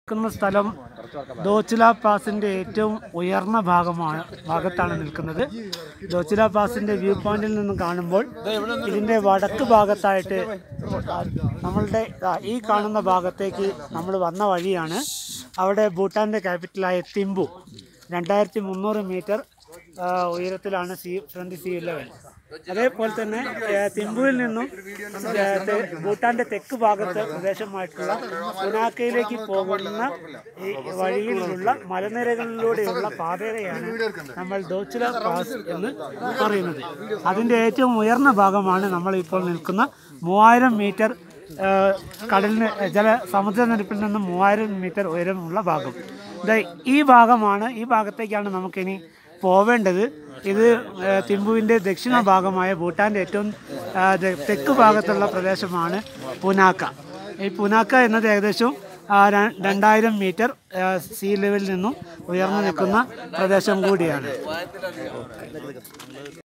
നിൽക്കുന്ന സ്ഥലം ദോച്ചില പാസിന്റെ ഏറ്റവും ഉയർന്ന ഭാഗമാണ് ഭാഗത്താണ് നിൽക്കുന്നത് ദോച്ചില പാസിന്റെ വ്യൂ പോയിന്റിൽ നിന്ന് കാണുമ്പോൾ ഇതിന്റെ വടക്ക് ഭാഗത്തായിട്ട് നമ്മളുടെ ആ, ഈ കാണുന്ന ഭാഗത്തേക്ക് നമ്മൾ വന്ന വഴിയാണ് അവിടെ ഭൂട്ടാന്റെ ക്യാപിറ്റലായ തിമ്പു രണ്ടായിരത്തി മുന്നൂറ് മീറ്റർ ആ, ഉയരത്തിലാണ് സി ഫ്രണ്ട് സീ ലെവൽ അതേപോലെ തന്നെ ഏ, തിമ്പുവിൽ നിന്നും ഏ, തെ- ഭൂട്ടാന്റെ തെക്ക് ഭാഗത്ത് പ്രദേശമായിട്ടുള്ള പുനാക്കയിലേക്ക് പോകുന്ന ഈ വഴിയിലുള്ള മലനിരകളിലൂടെയുള്ള പാതയാണ് നമ്മൾ ദോച്ചില പാസ് എന്ന് പറയുന്നത് അതിന്റെ ഏറ്റവും ഉയർന്ന ഭാഗമാണ് നമ്മൾ ഇപ്പോൾ നിൽക്കുന്ന മൂവായിരം മീറ്റർ ആ, കടലിന് ജല സമുദ്രനിരപ്പിൽ നിന്നും മൂവായിരം മീറ്റർ ഉയരമുള്ള ഭാഗം ദേ ഈ ഭാഗമാണ് ഈ ഭാഗത്തേക്കാണ് നമുക്കിനി പോവേണ്ടത് ഇത് ആ, തിമ്പുവിൻ്റെ ദക്ഷിണ ഭാഗമായ ഭൂട്ടാൻ്റെ ഏറ്റവും ആ, തെ- തെക്ക് ഭാഗത്തുള്ള പ്രദേശമാണ് പുനാക്ക ഈ പുനാക്ക എന്നത് ഏകദേശം ആ, ര- രണ്ടായിരം മീറ്റർ ആ, സീ ലെവലിൽ നിന്നും ഉയർന്നു നിൽക്കുന്ന പ്രദേശം കൂടിയാണ്